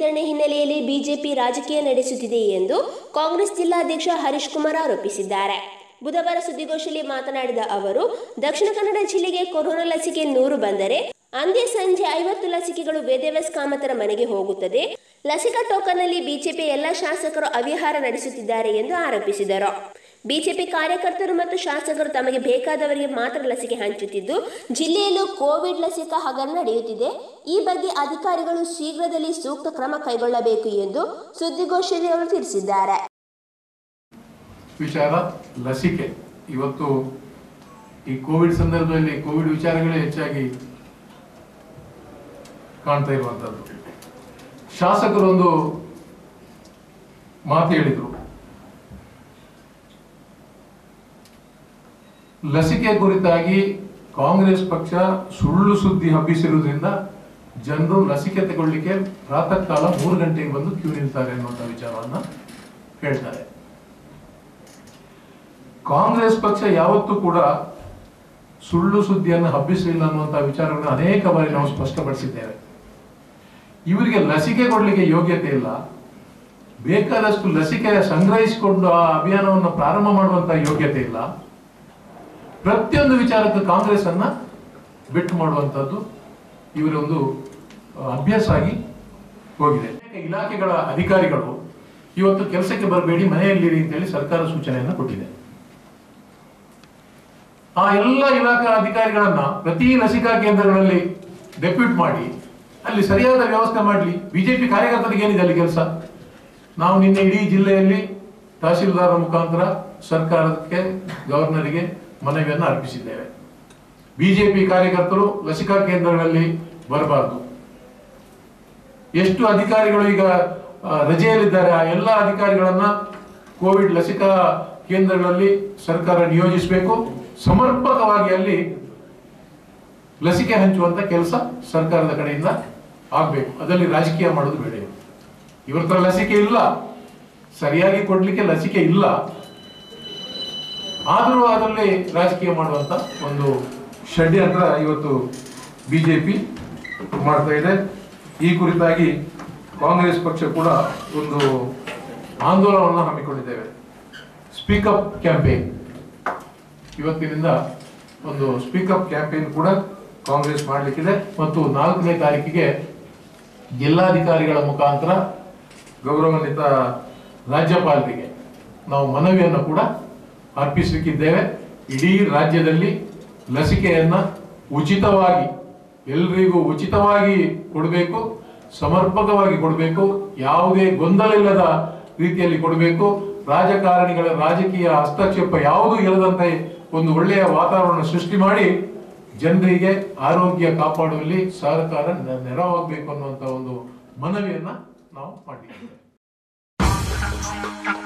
ಆಚರಣೆ ಹಿನ್ನೆಲೆಯಲ್ಲಿ ಬಿಜೆಪಿ ರಾಜಕೀಯ ನಡೆಸುತ್ತಿದೆ ಎಂದು ಕಾಂಗ್ರೆಸ್ ಜಿಲ್ಲಾಧ್ಯಕ್ಷ ಹರೀಶ್ ಕುಮಾರ್ ಆರೋಪಿಸಿದ್ದಾರೆ ಬುಧವಾರ ಸುದ್ದಿಗೋಷ್ಠಿಯಲ್ಲಿ ಮಾತನಾಡಿದ ಅವರು ದಕ್ಷಿಣ ಕನ್ನಡ ಜಿಲ್ಲೆಗೆ ಕೊರೋನಾ ಲಸಿಕೆ ನೂರು ಬಂದರೆ ಅಂದೇ ಸಂಜೆ ಐವತ್ತು ಲಸಿಕೆಗಳು ವೇದವ್ಯಾಸ್ ಕಾಮತರ ಮನೆಗೆ ಹೋಗುತ್ತದೆ ಲಸಿಕಾ ಟೋಕನ್ನಲ್ಲಿ ಬಿಜೆಪಿ ಎಲ್ಲ ಶಾಸಕರು ಅವ್ಯವಹಾರ ನಡೆಸುತ್ತಿದ್ದಾರೆ ಎಂದು ಆರೋಪಿಸಿದರು ಬಿಜೆಪಿ ಕಾರ್ಯಕರ್ತರು ಮತ್ತು ಶಾಸಕರು ತಮಗೆ ಬೇಕಾದವರಿಗೆ ಮಾತ್ರ ಲಸಿಕೆ ಹಂಚುತ್ತಿದ್ದು ಜಿಲ್ಲೆಯಲ್ಲೂ ಕೋವಿಡ್ ಲಸಿಕಾ ಹಗರಣ ನಡೆಯುತ್ತಿದೆ ಈ ಬಗ್ಗೆ ಅಧಿಕಾರಿಗಳು ಶೀಘ್ರದಲ್ಲಿ ಸೂಕ್ತ ಕ್ರಮ ಕೈಗೊಳ್ಳಬೇಕು ಎಂದು ಸುದ್ದಿಗೋಷ್ಠಿಯಲ್ಲಿ ಅವರು ತಿಳಿಸಿದ್ದಾರೆ ವಿಚಾರ ಲಸಿಕೆ ಇವತ್ತು ಈ ಕೋವಿಡ್ ಸಂದರ್ಭದಲ್ಲಿ ಕೋವಿಡ್ ವಿಚಾರಗಳೇ ಹೆಚ್ಚಾಗಿ ಕಾಣ್ತಾ ಇರುವಂತದ್ದು ಶಾಸಕರೊಂದು ಮಾತು ಹೇಳಿದ್ರು ಲಸಿಕೆ ಕುರಿತಾಗಿ ಕಾಂಗ್ರೆಸ್ ಪಕ್ಷ ಸುಳ್ಳು ಸುದ್ದಿ ಹಬ್ಬಿಸಿರುವುದರಿಂದ ಜನರು ಲಸಿಕೆ ತಗೊಳ್ಳಿಕ್ಕೆ ಪ್ರಾತಃ ಕಾಲ ಮೂರು ಗಂಟೆಗೆ ಬಂದು ಕ್ಯೂ ನಿಲ್ತಾರೆ ಅನ್ನುವಂಥ ವಿಚಾರವನ್ನ ಹೇಳ್ತಾರೆ ಕಾಂಗ್ರೆಸ್ ಪಕ್ಷ ಯಾವತ್ತೂ ಕೂಡ ಸುಳ್ಳು ಸುದ್ದಿಯನ್ನು ಹಬ್ಬಿಸಲಿಲ್ಲ ಅನ್ನುವಂಥ ವಿಚಾರವನ್ನು ಅನೇಕ ಬಾರಿ ನಾವು ಸ್ಪಷ್ಟಪಡಿಸಿದ್ದೇವೆ ಇವರಿಗೆ ಲಸಿಕೆ ಕೊಡಲಿಕ್ಕೆ ಯೋಗ್ಯತೆ ಇಲ್ಲ ಬೇಕಾದಷ್ಟು ಲಸಿಕೆ ಸಂಗ್ರಹಿಸಿಕೊಂಡು ಆ ಅಭಿಯಾನವನ್ನು ಪ್ರಾರಂಭ ಮಾಡುವಂತ ಯೋಗ್ಯತೆ ಇಲ್ಲ ಪ್ರತಿಯೊಂದು ವಿಚಾರಕ್ಕೂ ಕಾಂಗ್ರೆಸ್ ಅನ್ನ ಬಿಟ್ಟು ಮಾಡುವಂತದ್ದು ಇವರೊಂದು ಆ, ಅಭ್ಯಾಸ ಆಗಿ ಹೋಗಿದೆ ಅನೇಕ ಇಲಾಖೆಗಳ ಅಧಿಕಾರಿಗಳು ಇವತ್ತು ಕೆಲಸಕ್ಕೆ ಬರಬೇಡಿ ಮನೆಯಲ್ಲಿರಿ ಅಂತೇಳಿ ಸರ್ಕಾರ ಸೂಚನೆಯನ್ನು ಕೊಟ್ಟಿದೆ ಆ ಎಲ್ಲ ಇಲಾಖಾ ಅಧಿಕಾರಿಗಳನ್ನ ಪ್ರತಿ ಲಸಿಕಾ ಕೇಂದ್ರಗಳಲ್ಲಿ ಡೆಪ್ಯೂಟ್ ಮಾಡಿ ಅಲ್ಲಿ ಸರಿಯಾದ ವ್ಯವಸ್ಥೆ ಮಾಡಲಿ ಬಿಜೆಪಿ ಕಾರ್ಯಕರ್ತರಿಗೆ ಏನಿದೆ ಅಲ್ಲಿ ಕೆಲಸ ನಾವು ನಿನ್ನೆ ಇಡೀ ಜಿಲ್ಲೆಯಲ್ಲಿ ತಹಸೀಲ್ದಾರ ಮುಖಾಂತರ ಸರ್ಕಾರಕ್ಕೆ ಗವರ್ನರಿಗೆ ಮನವಿಯನ್ನು ಅರ್ಪಿಸಿದ್ದೇವೆ ಬಿಜೆಪಿ ಕಾರ್ಯಕರ್ತರು ಲಸಿಕಾ ಕೇಂದ್ರಗಳಲ್ಲಿ ಬರಬಾರದು ಎಷ್ಟು ಅಧಿಕಾರಿಗಳು ಈಗ ಆ, ರಜೆಯಲ್ಲಿದ್ದಾರೆ ಆ ಎಲ್ಲ ಅಧಿಕಾರಿಗಳನ್ನ ಕೋವಿಡ್ ಲಸಿಕಾ ಕೇಂದ್ರಗಳಲ್ಲಿ ಸರ್ಕಾರ ನಿಯೋಜಿಸಬೇಕು ಸಮರ್ಪಕವಾಗಿ ಅಲ್ಲಿ ಲಸಿಕೆ ಹಂಚುವಂತ ಕೆಲಸ ಸರ್ಕಾರದ ಕಡೆಯಿಂದ ಆಗ್ಬೇಕು ಅದರಲ್ಲಿ ರಾಜಕೀಯ ಮಾಡೋದು ಬೇಡ ಇವರು. ಇವ್ರ ಹತ್ರ ಲಸಿಕೆ ಇಲ್ಲ ಸರಿಯಾಗಿ ಕೊಡ್ಲಿಕ್ಕೆ ಲಸಿಕೆ ಇಲ್ಲ ಆದರೂ ಅದರಲ್ಲಿ ರಾಜಕೀಯ ಮಾಡುವಂತ ಒಂದು ಷಡ್ಯಂತ್ರ ಇವತ್ತು ಬಿಜೆಪಿ ಮಾಡ್ತಾ ಇದೆ ಈ ಕುರಿತಾಗಿ ಕಾಂಗ್ರೆಸ್ ಪಕ್ಷ ಕೂಡ ಒಂದು ಆಂದೋಲನವನ್ನು ಹಮ್ಮಿಕೊಂಡಿದ್ದೇವೆ ಸ್ಪೀಕಪ್ ಕ್ಯಾಂಪೇನ್ ಇವತ್ತಿನಿಂದ ಒಂದು ಸ್ಪೀಕಪ್ ಕ್ಯಾಂಪೇನ್ ಕೂಡ ಕಾಂಗ್ರೆಸ್ ಮಾಡಲಿಕ್ಕಿದೆ ಮತ್ತು ನಾಲ್ಕನೇ ತಾರೀಕಿಗೆ ಜಿಲ್ಲಾಧಿಕಾರಿಗಳ ಮುಖಾಂತರ ಗೌರವಾನ್ವಿತ ರಾಜ್ಯಪಾಲರಿಗೆ ನಾವು ಮನವಿಯನ್ನು ಕೂಡ ಅರ್ಪಿಸಲಿಕ್ಕಿದ್ದೇವೆ ಇಡೀ ರಾಜ್ಯದಲ್ಲಿ ಲಸಿಕೆಯನ್ನ ಉಚಿತವಾಗಿ ಎಲ್ರಿಗೂ ಉಚಿತವಾಗಿ ಕೊಡಬೇಕು ಸಮರ್ಪಕವಾಗಿ ಕೊಡಬೇಕು ಯಾವುದೇ ಗೊಂದಲ ಇಲ್ಲದ ರೀತಿಯಲ್ಲಿ ಕೊಡಬೇಕು ರಾಜಕಾರಣಿಗಳ ರಾಜಕೀಯ ಹಸ್ತಕ್ಷೇಪ ಯಾವುದೂ ಇಲ್ಲದಂತೆ ಒಂದು ಒಳ್ಳೆಯ ವಾತಾವರಣ ಸೃಷ್ಟಿ ಮಾಡಿ ಜನರಿಗೆ ಆರೋಗ್ಯ ಕಾಪಾಡುವಲ್ಲಿ ಸರ್ಕಾರ ನೆ- ನೆರವಾಗಬೇಕು ಅನ್ನುವಂತ ಒಂದು ಮನವಿಯನ್ನ ನಾವು ಮಾಡಿದ್ದೇವೆ